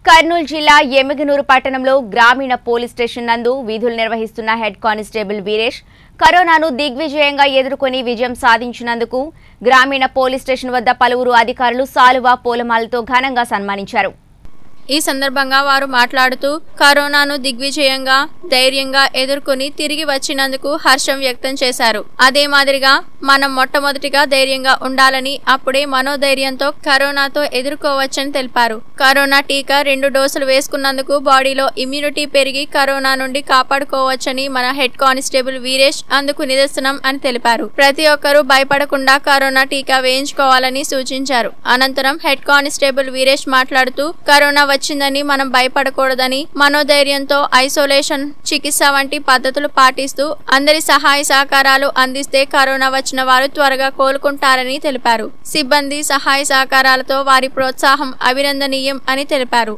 కర్నూలు జిల్లా ఎమ్మిగనూరు పట్టణంలో గ్రామీణ పోలీస్ స్టేషన్ నందు విధులు నిర్వహిస్తున్న హెడ్ కానిస్టేబుల్ వీరేష్ కరోనాను దిగ్విజయంగా ఎదుర్కొని విజయం సాధించినందుకు గ్రామీణ పోలీస్ స్టేషన్ వద్ద పలువురు అధికారులు సాలువా పూలమాలతో ఘనంగా సన్మానించారు ఈ సందర్భంగా వారు మాట్లాడుతూ కరోనాను దిగ్విజయంగా ధైర్యంగా ఎదుర్కొని తిరిగి వచ్చినందుకు హర్షం వ్యక్తం చేశారు అదే మాదిరిగా మనం మొట్టమొదటిగా ధైర్యంగా ఉండాలని అప్పుడే మనోధైర్యంతో కరోనాతో ఎదుర్కోవచ్చని తెలిపారు కరోనా టీకా రెండు డోసులు వేసుకున్నందుకు బాడీలో ఇమ్యూనిటీ పెరిగి కరోనా నుండి కాపాడుకోవచ్చని మన హెడ్ కానిస్టేబుల్ వీరేష్ అందుకు నిదర్శనం అని తెలిపారు ప్రతి ఒక్కరూ భయపడకుండా కరోనా టీకా వేయించుకోవాలని సూచించారు అనంతరం హెడ్ కానిస్టేబుల్ వీరేష్ మాట్లాడుతూ కరోనా వచ్చిందని మనం భయపడకూడదని మనోధైర్యంతో ఐసోలేషన్ చికిత్స వంటి పద్ధతులు పాటిస్తూ అందరి సహాయ సహకారాలు అందిస్తే కరోనా వచ్చిన వారు త్వరగా కోలుకుంటారని తెలిపారు సిబ్బంది సహాయ సహకారాలతో వారి ప్రోత్సాహం అభినందనీయం అని తెలిపారు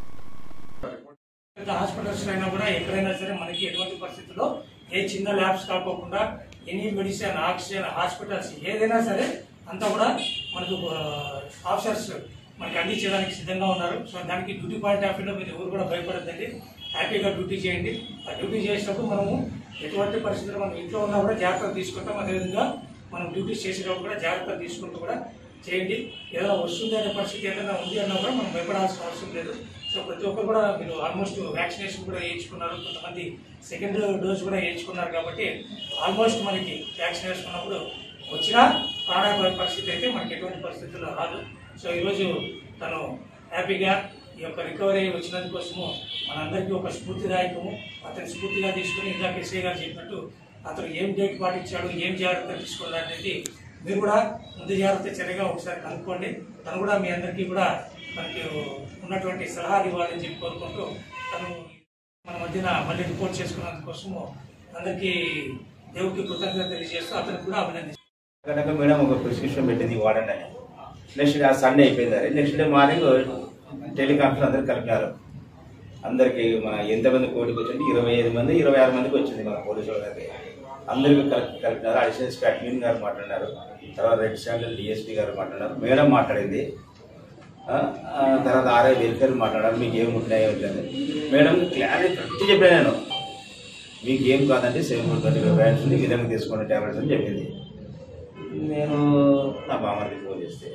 పెద్ద హాస్పిటల్స్ అయినా కూడా ఎక్కడైనా సరే మనకి ఎటువంటి పరిస్థితుల్లో ఏ చిన్న ల్యాబ్స్ కాకోకుండా ఎనీ మెడిసిన్ ఆక్సిజన్ హాస్పిటల్స్ ఏదైనా సరే అంతా కూడా మనకు ఆఫీసర్స్ మనకి అందించడానికి సిద్ధంగా ఉన్నారు సో దానికి డ్యూటీ పాయింట్ ఆఫ్ వ్యూలో మీరు ఎవరు కూడా భయపడద్దండి హ్యాపీగా డ్యూటీ చేయండి ఆ డ్యూటీ చేసినప్పుడు మనము ఎటువంటి పరిస్థితుల్లో మనం ఇంట్లో ఉన్నా కూడా జాగ్రత్తలు తీసుకుంటాం అదేవిధంగా మనం డ్యూటీస్ చేసేటప్పుడు కూడా జాగ్రత్తలు తీసుకుంటూ కూడా చేయండి ఏదైనా వస్తుంది అనే పరిస్థితి ఏదైనా ఉంది అన్నా కూడా మనం భయపడాల్సిన అవసరం లేదు సో ప్రతి ఒక్కరు కూడా మీరు ఆల్మోస్ట్ వ్యాక్సినేషన్ కూడా వేయించుకున్నారు కొంతమంది సెకండ్ డోస్ కూడా వేయించుకున్నారు కాబట్టి ఆల్మోస్ట్ మనకి వ్యాక్సిన్ వేసుకున్నప్పుడు వచ్చినా ప్రాణాపాయ పరిస్థితి అయితే మనకి ఎటువంటి పరిస్థితుల్లో రాదు సో ఈరోజు తను హ్యాపీగా ఈ యొక్క రికవరీ వచ్చినందుకోసము మనందరికీ ఒక స్ఫూర్తిదాయకము అతని స్ఫూర్తిగా తీసుకుని ఇందాక ఎస్ఐ గారు చెప్పినట్టు అతను ఏం డేట్ పాటించాడు ఏం జాగ్రత్త తీసుకున్నాడు అనేది మీరు కూడా ముందు జాగ్రత్త చర్యగా ఒకసారి కనుక్కోండి తను కూడా మీ అందరికీ కూడా మనకి ఉన్నటువంటి సలహాలు ఇవ్వాలని చెప్పి కోరుకుంటూ తను మన మధ్యన మళ్ళీ రిపోర్ట్ చేసుకున్నందుకోసము అందరికీ దేవుడికి కృతజ్ఞత తెలియజేస్తూ అతనికి కూడా అభినందిస్తాను కనుక మేడం ఒక ప్రిస్క్రిప్షన్ పెట్టింది వాడండి అని నెక్స్ట్ డే ఆ సండే అయిపోయింది అది నెక్స్ట్ డే మార్నింగ్ టెలికాన్ఫరెన్స్ అందరికి కలిపినారు అందరికి మన ఎంతమంది కోటికి వచ్చింది ఇరవై ఐదు మంది ఇరవై ఆరు మందికి వచ్చింది మన పోలీసు వాళ్ళకి అందరికి కలిపి కలిపినారు అడిషనల్ ఎస్పీ అడ్మిన్ గారు మాట్లాడినారు తర్వాత రెడ్ శాండల్ డిఎస్పీ గారు మాట్లాడినారు మేడం మాట్లాడింది ఆ, ఆ, తర్వాత ఆర్ఐ వెల్ఫేర్ మాట్లాడారు మీకు ఏం ఉంటున్నాయి ఉంటుంది మేడం క్లారిటీ కరెక్ట్ చెప్పాను నేను మీకు ఏం కాదండి సెవెన్ ట్వంటీ ఫైవ్ బ్రాండ్స్ ఉంది ఈ విధంగా తీసుకోండి ట్యాబ్లెట్స్ అని చెప్పింది నేను నా బామ్మకి ఫోన్ చేస్తే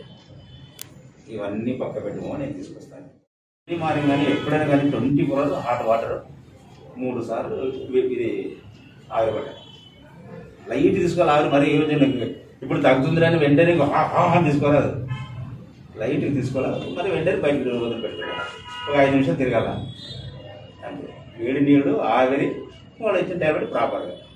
ఇవన్నీ పక్క పెట్టుకో నేను తీసుకొస్తాను ఈ మార్నింగ్ కానీ ఎప్పుడైనా కానీ twenty four hours hot water మూడు సార్లు ఇవి- ఇది ఆవిరి లైట్ తీసుకోవాలి ఆవిరి మరి ఏమి చేయలేదు. ఇప్పుడు తగ్గుతుంది అని వెంటనే ఇంకో హా హా హా తీసుకోరాదు లైట్ తీసుకోవాలి మరి వెంటనే బయటకు వదిలి పెట్టుకోవాలి ఒక ఐదు నిమిషాలు తిరగాల అంతే వేడి నీళ్ళు ఆవిరి వాళ్ళు ఇచ్చిన ట్యాబ్లెట్ ప్రాపర్గా